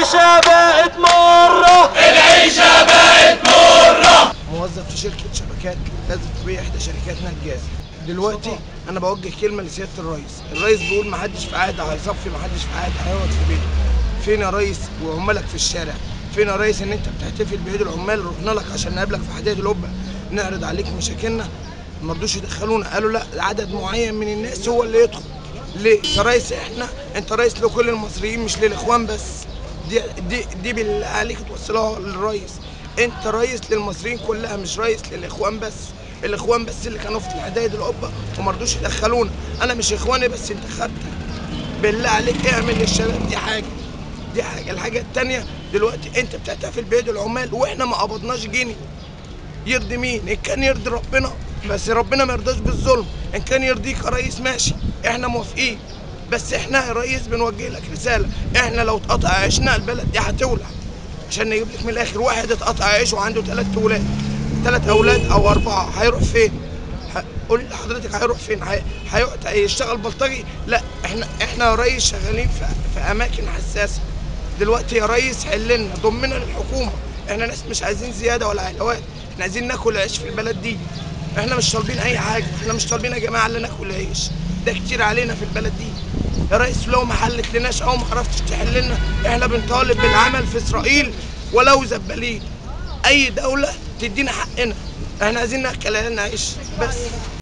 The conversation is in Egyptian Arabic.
العيشة بقت مرة العيشة بقت مرة موظف في شركة شبكات لازم طبيعي إحدى شركات نجاز دلوقتي أنا بوجه كلمة لسيادة الرئيس الرئيس بيقول محدش في قاعدة هيصفي محدش في قاعدة هيقعد في بيته فين يا ريس وعمالك في الشارع فين يا ريس ان انت بتحتفل بعيد العمال رحنا لك عشان نقابلك في حدائق القبه نعرض عليك مشاكلنا ما رضوش يدخلونا قالوا لا عدد معين من الناس هو اللي يدخل ليه يا ريس احنا انت رئيس لكل المصريين مش للاخوان بس دي دي دي بالله عليك توصلها للرئيس انت رئيس للمصريين كلها مش رئيس للاخوان بس الاخوان بس اللي كانوا في الحدائق القبه وما رضوش يدخلونا انا مش اخواني بس انت خدتك بالله عليك اعمل للشباب دي حاجه دي حاجه الحاجه التانيه دلوقتي انت بتحتفل بعيد العمال واحنا ما قبضناش جنيه يرضي مين ان كان يرضي ربنا بس ربنا ما يرضاش بالظلم ان كان يرضيك يا ريس ماشي احنا موافقين بس احنا يا ريس بنوجه لك رساله احنا لو اتقطع عيشنا البلد دي هتولع عشان نجيب لك من الاخر واحد اتقطع عيشه وعنده ثلاث اولاد ثلاث اولاد او اربعه هيروح فين ه- قول لحضرتك هيروح فين هي- هيقعد هيشتغل بلطجي لا احنا احنا يا ريس شغالين في, في اماكن حساسه دلوقتي يا ريس حلنا ضمنا للحكومه احنا ناس مش عايزين زياده ولا علاوات احنا عايزين ناكل عيش في البلد دي احنا مش طالبين اي حاجه احنا مش طالبين يا جماعه الا ناكل عيش ده كتير علينا في البلد دي يا ريس لو ما حلت لناش او ما عرفتش تحل لنا احنا بنطالب بالعمل في اسرائيل ولو زبالين اي دوله تدينا حقنا احنا عايزين ناكل عيش بس